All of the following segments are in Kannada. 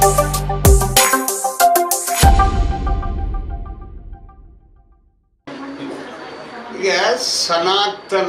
ಈಗ ಸನಾತನ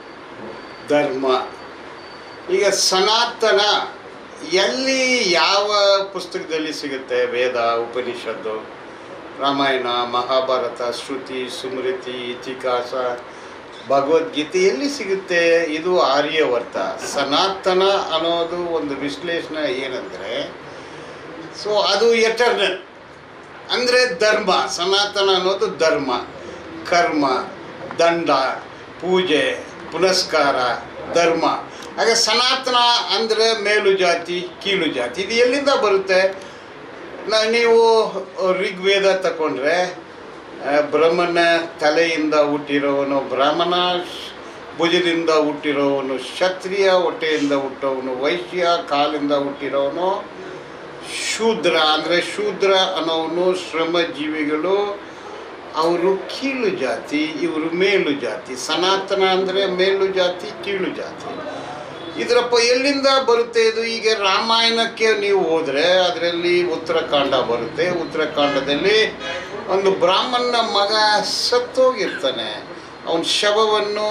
ಧರ್ಮ ಈಗ ಸನಾತನ ಎಲ್ಲಿ ಯಾವ ಪುಸ್ತಕದಲ್ಲಿ ಸಿಗುತ್ತೆ ವೇದ ಉಪನಿಷತ್ತು ರಾಮಾಯಣ ಮಹಾಭಾರತ ಶ್ರುತಿ ಸ್ಮೃತಿ ಇತಿಹಾಸ ಭಗವದ್ಗೀತೆ ಎಲ್ಲಿ ಸಿಗುತ್ತೆ ಇದು ಆರ್ಯವರ್ತ ಸನಾತನ ಅನ್ನೋದು ಒಂದು ವಿಶ್ಲೇಷಣೆ ಏನಂದರೆ ಸೊ ಅದು ಎಟರ್ನಲ್ ಅಂದರೆ ಧರ್ಮ ಸನಾತನ ಅನ್ನೋದು ಧರ್ಮ ಕರ್ಮ ದಂಡ ಪೂಜೆ ಪುನಸ್ಕಾರ ಧರ್ಮ ಹಾಗೆ ಸನಾತನ ಅಂದರೆ ಮೇಲು ಜಾತಿ ಕೀಳು ಜಾತಿ ಇದು ಎಲ್ಲಿಂದ ಬರುತ್ತೆ ನ- ನೀವು ಋಗ್ವೇದ ತಗೊಂಡ್ರೆ ಆ, ಬ್ರಹ್ಮನ ತಲೆಯಿಂದ ಹುಟ್ಟಿರೋವನು ಬ್ರಾಹ್ಮಣ ಶ್- ಭುಜದಿಂದ ಹುಟ್ಟಿರೋವನು ಕ್ಷತ್ರಿಯ ಹೊಟ್ಟೆಯಿಂದ ಹುಟ್ಟೋವನು ವೈಶ್ಯ ಕಾಲಿಂದ ಹುಟ್ಟಿರೋವನು ಶೂದ್ರ ಅಂದರೆ ಶೂದ್ರ ಅನ್ನೋವನು ಶ್ರಮಜೀವಿಗಳು ಅವರು ಕೀಳು ಜಾತಿ ಇವರು ಮೇಲು ಜಾತಿ ಸನಾತನ ಅಂದರೆ ಮೇಲು ಜಾತಿ ಕೀಳು ಜಾತಿ ಇದರಪ್ಪ ಎಲ್ಲಿಂದ ಬರುತ್ತೆ ಇದು ಈಗ ರಾಮಾಯಣಕ್ಕೆ ನೀವು ಹೋದರೆ ಅದರಲ್ಲಿ ಉತ್ತರಾಖಂಡ ಬರುತ್ತೆ ಉತ್ತರಾಖಂಡದಲ್ಲಿ ಒಂದು ಬ್ರಾಹ್ಮಣನ ಮಗ ಸತ್ತೋಗಿರ್ತಾನೆ ಅವನ ಶವವನ್ನು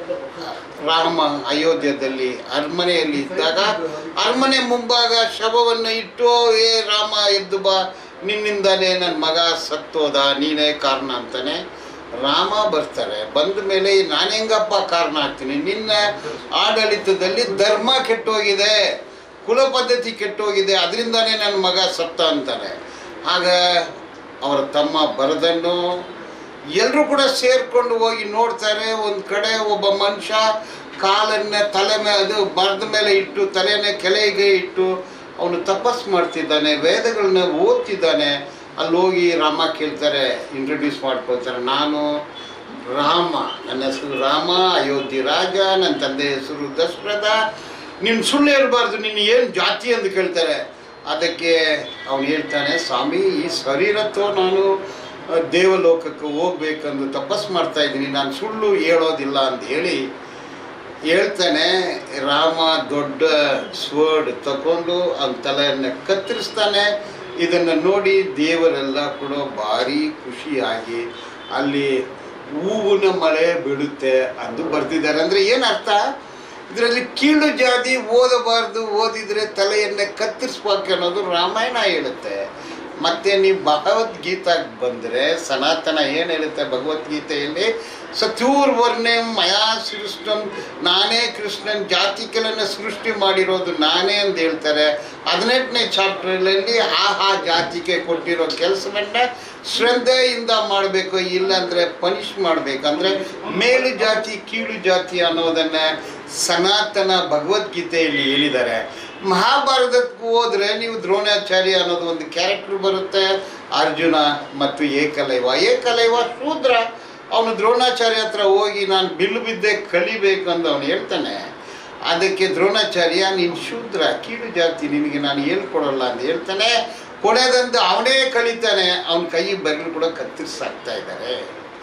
ರಾಮ ಅಯೋಧ್ಯದಲ್ಲಿ ಅರಮನೆಯಲ್ಲಿ ಇದ್ದಾಗ ಅರಮನೆ ಮುಂಭಾಗ ಶವವನ್ನು ಇಟ್ಟು ಏ ರಾಮ ಎದ್ದು ಬಾ ನಿನ್ನಿಂದಾನೇ ನನ್ನ ಮಗ ಸತ್ತೋದ ನೀನೇ ಕಾರಣ ಅಂತಾನೆ ರಾಮ ಬರ್ತಾರೆ ಬಂದ ಮೇಲೆ ನಾನು ಹೆಂಗಪ್ಪ ಕಾರಣ ಆಗ್ತೀನಿ ನಿನ್ನ ಆಡಳಿತದಲ್ಲಿ ಧರ್ಮ ಕೆಟ್ಟೋಗಿದೆ ಕುಲ ಪದ್ಧತಿ ಕೆಟ್ಟೋಗಿದೆ ಅದರಿಂದಾನೇ ನನ್ನ ಮಗ ಸತ್ತ ಅಂತಾನೆ ಆಗ ಅವರ ತಮ್ಮ ಬರದನ್ನು ಎಲ್ಲರೂ ಕೂಡ ಸೇರ್ಕೊಂಡು ಹೋಗಿ ನೋಡ್ತಾರೆ ಒಂದು ಕಡೆ ಒಬ್ಬ ಮನುಷ್ಯ ಕಾಲನ್ನ ತಲೆ ಮೇಲೆ ಅದು ಮರದ ಮೇಲೆ ಇಟ್ಟು ತಲೆನ ಕೆಳಗೆ ಇಟ್ಟು ಅವನು ತಪಸ್ ಮಾಡ್ತಿದ್ದಾನೆ ವೇದಗಳನ್ನ ಓದ್ತಿದ್ದಾನೆ ಅಲ್ಲಿ ಹೋಗಿ ರಾಮ ಕೇಳ್ತಾರೆ ಇಂಟ್ರೊಡ್ಯೂಸ್ ಮಾಡ್ಕೊಳ್ತಾರೆ ನಾನು ರಾಮ ನನ್ನ ಹೆಸರು ರಾಮ ಅಯೋಧ್ಯೆ ರಾಜ ನನ್ನ ತಂದೆ ಹೆಸರು ದಶರಥ ನೀನು ಸುಳ್ಳು ಹೇಳ್ಬಾರ್ದು ನೀನು ಏನು ಜಾತಿ ಅಂತ ಕೇಳ್ತಾರೆ ಅದಕ್ಕೆ ಅವನು ಹೇಳ್ತಾನೆ ಸ್ವಾಮಿ ಈ ಶರೀರತ್ತೋ ನಾನು ಆ, ದೇವಲೋಕಕ್ಕೆ ಹೋಗ್ಬೇಕಂದು ತಪಸ್ ಮಾಡ್ತಾ ಇದ್ದೀನಿ ನಾನು ಸುಳ್ಳು ಹೇಳೋದಿಲ್ಲ ಅಂತ ಹೇಳಿ ಹೇಳ್ತಾನೆ ರಾಮ ದೊಡ್ಡ ಸ್ವರ್ಡ್ ತಗೊಂಡು ಅವನ ತಲೆಯನ್ನು ಕತ್ತರಿಸ್ತಾನೆ ಇದನ್ನು ನೋಡಿ ದೇವರೆಲ್ಲ ಕೂಡ ಭಾರಿ ಖುಷಿಯಾಗಿ ಅಲ್ಲಿ ಹೂವಿನ ಮಳೆ ಬೀಳುತ್ತೆ ಅದು ಬರ್ತಿದ್ದಾರೆ ಅಂದರೆ ಏನು ಅರ್ಥ ಇದರಲ್ಲಿ ಕೀಳು ಜಾತಿ ಓದಬಾರ್ದು ಓದಿದರೆ ತಲೆಯನ್ನೇ ಕತ್ತರಿಸ್ಬೇಕು ಅನ್ನೋದು ರಾಮಾಯಣ ಹೇಳುತ್ತೆ ಮತ್ತೆ ನೀವು ಭಗವದ್ಗೀತಾಗೆ ಬಂದರೆ ಸನಾತನ ಏನು ಹೇಳುತ್ತೆ ಭಗವದ್ಗೀತೆಯಲ್ಲಿ ಸತ್ಯೂರ್ವರ್ಣೆ ಮಯಾ ಸೃಷ್ಟಂ ನಾನೇ ಕೃಷ್ಣನ್ ಜಾತಿಗಳನ್ನು ಸೃಷ್ಟಿ ಮಾಡಿರೋದು ನಾನೇ ಅಂತ ಹೇಳ್ತಾರೆ ಹದಿನೆಂಟನೇ ಚಾಪ್ಟರ್ನಲ್ಲಿ ಆ ಆ ಜಾತಿಗೆ ಕೊಟ್ಟಿರೋ ಕೆಲಸವನ್ನ ಶ್ರದ್ಧೆಯಿಂದ ಮಾಡಬೇಕು ಇಲ್ಲಾಂದರೆ ಪನಿಷ್ ಮಾಡಬೇಕು ಅಂದರೆ ಮೇಲು ಜಾತಿ ಕೀಳು ಜಾತಿ ಅನ್ನೋದನ್ನು ಸನಾತನ ಭಗವದ್ಗೀತೆಯಲ್ಲಿ ಹೇಳಿದ್ದಾರೆ ಮಹಾಭಾರತಕ್ಕೆ ಹೋದರೆ ನೀವು ದ್ರೋಣಾಚಾರ್ಯ ಅನ್ನೋದು ಒಂದು ಕ್ಯಾರೆಕ್ಟರ್ ಬರುತ್ತೆ ಅರ್ಜುನ ಮತ್ತು ಏಕಲೈವ ಏಕಲೈವ ಶೂದ್ರ ಅವನು ದ್ರೋಣಾಚಾರ್ಯ ಹತ್ರ ಹೋಗಿ ನಾನು ಬಿಲ್ಲು ಬಿದ್ದೆ ಕಲಿಬೇಕಂದು ಅವನು ಹೇಳ್ತಾನೆ ಅದಕ್ಕೆ ದ್ರೋಣಾಚಾರ್ಯ ನೀನು ಶೂದ್ರ ಕೀಳು ಜಾತಿ ನಿನಗೆ ನಾನು ಹೇಳ್ಕೊಡಲ್ಲ ಅಂತ ಹೇಳ್ತಾನೆ ಕೊನೆದಂದು ಅವನೇ ಕಲಿತಾನೆ ಅವನ ಕೈ ಬೆರಳು ಕೂಡ ಕತ್ತರಿಸಾಕ್ತಾ ಇದ್ದಾರೆ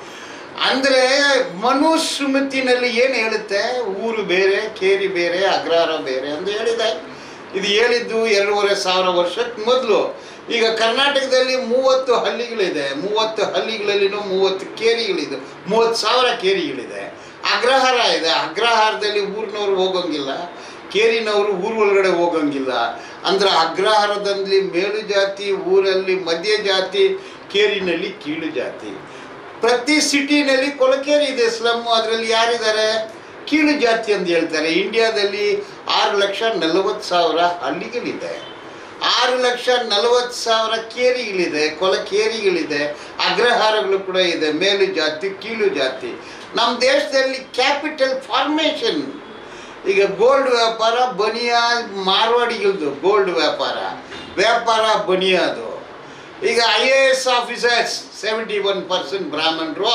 ಅಂದರೆ ಮನುಸ್ಮೃತಿನಲ್ಲಿ ಏನು ಹೇಳುತ್ತೆ ಊರು ಬೇರೆ ಕೇರಿ ಬೇರೆ ಅಗ್ರಹಾರ ಬೇರೆ ಅಂತ ಹೇಳಿದೆ ಇದು ಹೇಳಿದ್ದು ಎರಡೂವರೆ ಸಾವಿರ ವರ್ಷಕ್ಕೆ ಮೊದಲು ಈಗ ಕರ್ನಾಟಕದಲ್ಲಿ ಮೂವತ್ತು ಹಳ್ಳಿಗಳಿದೆ ಮೂವತ್ತು ಹಳ್ಳಿಗಳಲ್ಲಿನೂ ಮೂವತ್ತು ಕೇರಿಗಳಿದೆ ಮೂವತ್ತು ಸಾವಿರ ಕೇರಿಗಳಿದೆ ಅಗ್ರಹಾರ ಇದೆ ಅಗ್ರಹಾರದಲ್ಲಿ ಊರಿನವ್ರು ಹೋಗೋಂಗಿಲ್ಲ ಕೇರಿನವರು ಊರ ಒಳಗಡೆ ಹೋಗೋಂಗಿಲ್ಲ ಅಂದ್ರೆ ಅಗ್ರಹಾರದಲ್ಲಿ ಮೇಲು ಜಾತಿ ಊರಲ್ಲಿ ಮಧ್ಯ ಜಾತಿ ಕೇರಿನಲ್ಲಿ ಕೀಳು ಜಾತಿ ಪ್ರತಿ ಸಿಟಿನಲ್ಲಿ ಕೊಳಕೇರಿ ಇದೆ ಸ್ಲಮ್ ಅದರಲ್ಲಿ ಯಾರಿದ್ದಾರೆ ಕೀಳು ಜಾತಿ ಅಂತ ಹೇಳ್ತಾರೆ ಇಂಡಿಯಾದಲ್ಲಿ ಆರು ಲಕ್ಷ ನಲವತ್ತು ಸಾವಿರ ಹಳ್ಳಿಗಳಿದೆ ಆರು ಲಕ್ಷ ನಲವತ್ತು ಸಾವಿರ ಕೇರಿಗಳಿದೆ ಕೊಲಕೇರಿಗಳಿದೆ ಅಗ್ರಹಾರಗಳು ಕೂಡ ಇದೆ ಮೇಲು ಜಾತಿ ಕೀಳು ಜಾತಿ ನಮ್ಮ ದೇಶದಲ್ಲಿ ಕ್ಯಾಪಿಟಲ್ ಫಾರ್ಮೇಷನ್ ಈಗ ಗೋಲ್ಡ್ ವ್ಯಾಪಾರ ಬನಿಯಾ ಮಾರ್ವಾಡಿಗಳದ್ದು ಗೋಲ್ಡ್ ವ್ಯಾಪಾರ ವ್ಯಾಪಾರ ಬನಿಯಾದು ಈಗ I A S officers seventy one percent ಬ್ರಾಹ್ಮಣರು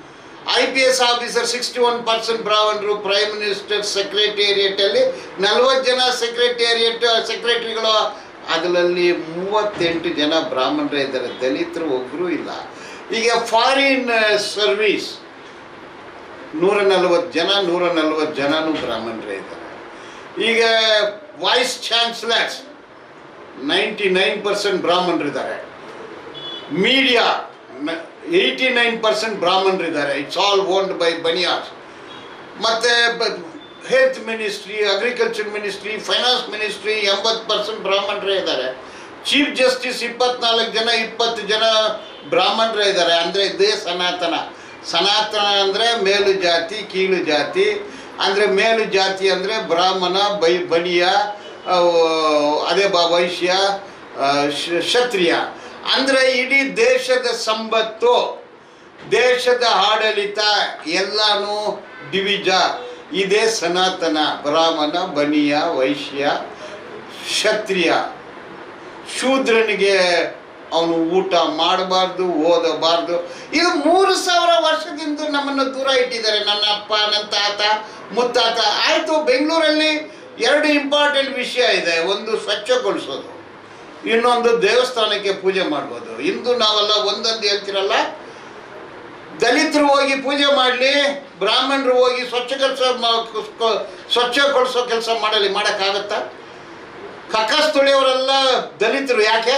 I P S officer sixty one percent ಬ್ರಾಹ್ಮಣರು ಪ್ರೈಮ್ ಮಿನಿಸ್ಟರ್ ಸೆಕ್ರೆಟೇರಿಯೇಟಲ್ಲಿ ನಲವತ್ತು ಜನ ಸೆಕ್ರೆಟೇರಿಯೇಟ್ ಸೆಕ್ರೆಟರಿಗಳು ಅದರಲ್ಲಿ ಮೂವತ್ತೆಂಟು ಜನ ಬ್ರಾಹ್ಮಣರೇ ಇದ್ದಾರೆ ದಲಿತರು ಒಬ್ಬರೂ ಇಲ್ಲ ಈಗ ಫಾರಿನ್ ಸರ್ವೀಸ್ ನೂರ ನಲವತ್ತು ಜನ ನೂರ ನಲವತ್ತು ಜನನೂ ಬ್ರಾಹ್ಮಣರೇ ಇದ್ದಾರೆ ಈಗ vice chancellors ninety nine percent ಬ್ರಾಹ್ಮಣರಿದ್ದಾರೆ ಮೀಡಿಯಾ ಏಯ್ಟಿ ನೈನ್ ಪರ್ಸೆಂಟ್ ಬ್ರಾಹ್ಮಣರಿದ್ದಾರೆ it's all owned by Banias ಮತ್ತು health ministry agriculture ministry finance ministry ಎಂಬತ್ತು ಪರ್ಸೆಂಟ್ ಬ್ರಾಹ್ಮಣರೇ ಇದ್ದಾರೆ ಚೀಫ್ ಜಸ್ಟಿಸ್ ಇಪ್ಪತ್ನಾಲ್ಕು ಜನ ಇಪ್ಪತ್ತು ಜನ ಬ್ರಾಹ್ಮಣರೇ ಇದ್ದಾರೆ ಅಂದರೆ ಇದೇ ಸನಾತನ ಸನಾತನ ಅಂದರೆ ಮೇಲು ಜಾತಿ ಕೀಳು ಜಾತಿ ಅಂದರೆ ಮೇಲು ಜಾತಿ ಅಂದರೆ ಬ್ರಾಹ್ಮಣ ಬೈ ಬನಿಯ ಅವು, ಅದೇ ಬ ವೈಶ್ಯ ಆ, ಶ- ಕ್ಷತ್ರಿಯ ಅಂದರೆ ಇಡೀ ದೇಶದ ಸಂಪತ್ತು ದೇಶದ ಆಡಳಿತ ಎಲ್ಲಾನು ಡಿವಿಜ ಇದೇ ಸನಾತನ ಬ್ರಾಹ್ಮಣ ಬನಿಯ ವೈಶ್ಯ ಕ್ಷತ್ರಿಯ ಶೂದ್ರನಿಗೆ ಅವನು ಊಟ ಮಾಡಬಾರ್ದು ಓದಬಾರ್ದು ಇದು ಮೂರು ಸಾವಿರ ವರ್ಷದಿಂದ ನಮ್ಮನ್ನು ದೂರ ಇಟ್ಟಿದ್ದಾರೆ ನನ್ನ ಅಪ್ಪ ನನ್ನ ತಾತ ಮುತ್ತಾತ ಆಯಿತು ಬೆಂಗಳೂರಲ್ಲಿ ಎರಡು ಇಂಪಾರ್ಟೆಂಟ್ ವಿಷಯ ಇದೆ ಒಂದು ಸ್ವಚ್ಛಗೊಳಿಸೋದು ಇನ್ನೊಂದು ದೇವಸ್ಥಾನಕ್ಕೆ ಪೂಜೆ ಮಾಡ್ಬೋದು ಇಂದು ನಾವೆಲ್ಲ ಒಂದೊಂದು ಹೇಳ್ತಿರಲ್ಲ ದಲಿತರು ಹೋಗಿ ಪೂಜೆ ಮಾಡಲಿ ಬ್ರಾಹ್ಮಣರು ಹೋಗಿ ಸ್ವಚ್ಛ ಕೆಲಸ ಸ್ವಚ್ಛಗೊಳಿಸೋ ಕೆಲಸ ಮಾಡಲಿ ಮಾಡೋಕ್ಕಾಗತ್ತಾ ಕಕ್ಕಸ್ ತುಳಿಯವರೆಲ್ಲ ದಲಿತರು ಯಾಕೆ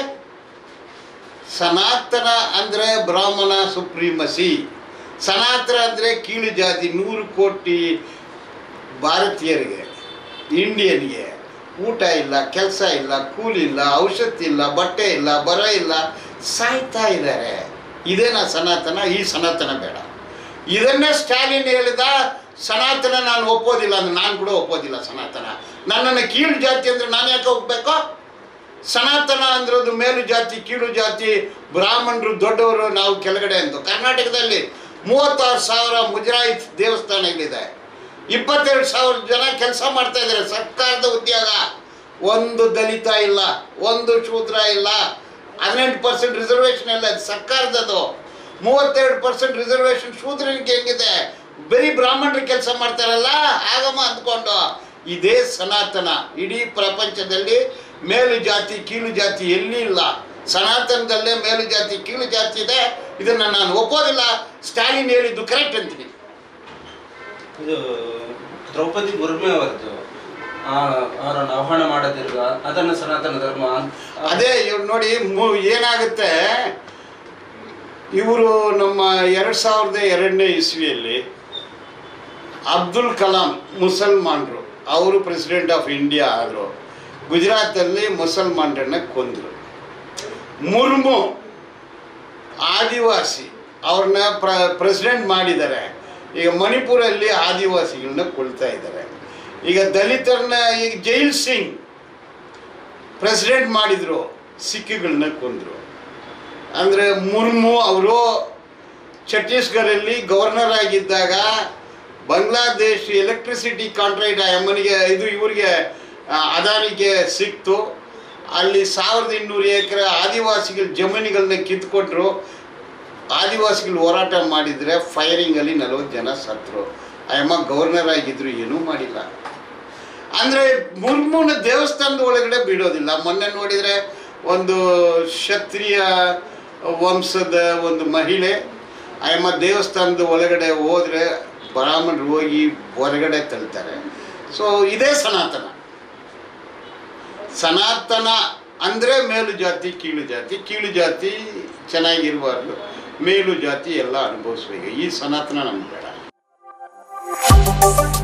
ಸನಾತನ ಅಂದರೆ ಬ್ರಾಹ್ಮಣ ಸುಪ್ರೀಮಸಿ ಸನಾತನ ಅಂದರೆ ಕೀಳು ಜಾತಿ ನೂರು ಕೋಟಿ ಭಾರತೀಯರಿಗೆ ಇಂಡಿಯನ್ಗೆ ಊಟ ಇಲ್ಲ ಕೆಲಸ ಇಲ್ಲ ಕೂಲಿ ಇಲ್ಲ ಔಷಧಿ ಇಲ್ಲ ಬಟ್ಟೆ ಇಲ್ಲ ಬರ ಇಲ್ಲ ಸಾಯ್ತಾ ಇದ್ದಾರೆ ಇದೇನಾ ಸನಾತನ ಈ ಸನಾತನ ಬೇಡ ಇದನ್ನೇ ಸ್ಟಾಲಿನ್ ಹೇಳಿದ ಸನಾತನ ನಾನು ಒಪ್ಪೋದಿಲ್ಲ ಅಂದ್ರೆ ನಾನು ಕೂಡ ಒಪ್ಪೋದಿಲ್ಲ ಸನಾತನ ನನ್ನನ್ನು ಕೀಳು ಜಾತಿ ಅಂದರೆ ನಾನು ಯಾಕೆ ಒಪ್ಪಬೇಕು ಸನಾತನ ಅಂದ್ರದು ಮೇಲು ಜಾತಿ ಕೀಳು ಜಾತಿ ಬ್ರಾಹ್ಮಣರು ದೊಡ್ಡವರು ನಾವು ಕೆಳಗಡೆ ಅಂತ ಕರ್ನಾಟಕದಲ್ಲಿ ಮೂವತ್ತಾರು ಸಾವಿರ ಮುಜರಾಯಿತ್ ದೇವಸ್ಥಾನಗಳಿದೆ ಇಪ್ಪತ್ತೆರಡು ಸಾವಿರ ಜನ ಕೆಲಸ ಮಾಡ್ತಾ ಇದ್ದಾರೆ ಸರ್ಕಾರದ ಉದ್ಯೋಗ ಒಂದು ದಲಿತ ಇಲ್ಲ ಒಂದು ಶೂದ್ರ ಇಲ್ಲ ಹದಿನೆಂಟು ಪರ್ಸೆಂಟ್ ರಿಸರ್ವೇಷನ್ ಇಲ್ಲ ಅದು ಸರ್ಕಾರದದು ಮೂವತ್ತೆರಡು ಪರ್ಸೆಂಟ್ ರಿಸರ್ವೇಷನ್ ಶೂದ್ರನಿಗೆ ಹೆಂಗಿದೆ ಬರೀ ಬ್ರಾಹ್ಮಣರು ಕೆಲಸ ಮಾಡ್ತಾರಲ್ಲ ಆಗಮ ಅಂದ್ಕೊಂಡು ಇದೇ ಸನಾತನ ಇಡೀ ಪ್ರಪಂಚದಲ್ಲಿ ಮೇಲು ಜಾತಿ ಕೀಳು ಜಾತಿ ಎಲ್ಲಿ ಇಲ್ಲ ಸನಾತನದಲ್ಲೇ ಮೇಲು ಜಾತಿ ಕೀಳು ಜಾತಿ ಇದೆ ಇದನ್ನು ನಾನು ಒಪ್ಪೋದಿಲ್ಲ ಸ್ಟಾಲಿನ್ ಹೇಳಿದ್ದು ಕರೆಕ್ಟ್ ಅಂತೀನಿ ಇದು ದ್ರೌಪದಿ ಮುರ್ಮು ಅವರದ್ದು ಅವರನ್ನು ಆಹ್ವಾನ ಮಾಡೋದಿಲ್ಲ ಅದನ್ನು ಸನಾತನ ಧರ್ಮ ಅಂತ- ಅದೇ ಇವ್ರು ನೋಡಿ ಮು- ಏನಾಗುತ್ತೆ ಇವರು ನಮ್ಮ ಎರಡು ಸಾವಿರದ ಎರಡನೇ ಇಸ್ವಿಯಲ್ಲಿ ಅಬ್ದುಲ್ ಕಲಾಂ ಮುಸಲ್ಮಾನರು ಅವರು ಪ್ರೆಸಿಡೆಂಟ್ ಆಫ್ ಇಂಡಿಯಾ ಆದರು ಗುಜರಾತಲ್ಲಿ ಮುಸಲ್ಮಾನರನ್ನ ಕೊಂದರು ಮುರ್ಮು ಆದಿವಾಸಿ ಅವ್ರನ್ನ ಪ್ರ ಪ್ರೆಸಿಡೆಂಟ್ ಮಾಡಿದ್ದಾರೆ ಈಗ ಮಣಿಪುರಲ್ಲಿ ಆದಿವಾಸಿಗಳನ್ನ ಕೊಳ್ತಾ ಇದ್ದಾರೆ ಈಗ ದಲಿತರನ್ನ ಈಗ ಜೈಲ್ ಸಿಂಗ್ ಪ್ರೆಸಿಡೆಂಟ್ ಮಾಡಿದರು ಸಿಖ್ಗಳನ್ನ ಕೊಂದರು ಅಂದರೆ ಮುರ್ಮು ಅವರು ಛತ್ತೀಸ್ಗಢಲ್ಲಿ ಗವರ್ನರ್ ಆಗಿದ್ದಾಗ ಬಾಂಗ್ಲಾದೇಶ್ ಎಲೆಕ್ಟ್ರಿಸಿಟಿ ಕಾಂಟ್ರಾಕ್ಟ್ ಆ ಅಮ್ಮನಿಗೆ ಇದು ಇವರಿಗೆ ಆ, ಅದಾನಿಗೆ ಸಿಕ್ತು ಅಲ್ಲಿ ಸಾವಿರದ ಇನ್ನೂರು ಎಕರೆ ಆದಿವಾಸಿಗಳ ಜಮೀನುಗಳನ್ನ ಕಿತ್ಕೊಟ್ರು ಆದಿವಾಸಿಗಳು ಹೋರಾಟ ಮಾಡಿದರೆ ಫೈರಿಂಗಲ್ಲಿ ನಲವತ್ತು ಜನ ಸತ್ತರು ಆ ಅಮ್ಮ ಗವರ್ನರ್ ಆಗಿದ್ರು ಏನೂ ಮಾಡಿಲ್ಲ ಅಂದರೆ ಮುರ್ಮುನ ದೇವಸ್ಥಾನದ ಒಳಗಡೆ ಬಿಡೋದಿಲ್ಲ ಮೊನ್ನೆ ನೋಡಿದರೆ ಒಂದು ಕ್ಷತ್ರಿಯ ವಂಶದ ಒಂದು ಮಹಿಳೆ ಆಯಮ್ಮ ದೇವಸ್ಥಾನದ ಒಳಗಡೆ ಹೋದರೆ ಬ್ರಾಹ್ಮಣರು ಹೋಗಿ ಹೊರಗಡೆ ತಳ್ತಾರೆ ಸೊ ಇದೇ ಸನಾತನ ಸನಾತನ ಅಂದರೆ ಮೇಲು ಜಾತಿ ಕೀಳು ಜಾತಿ ಕೀಳು ಜಾತಿ ಚೆನ್ನಾಗಿರಬಾರ್ದು ಮೇಲು ಜಾತಿ ಎಲ್ಲ ಅನುಭವಿಸ್ಬೇಕು ಈ ಸನಾತನ ನಮ್ಗೆ ಬೇಡ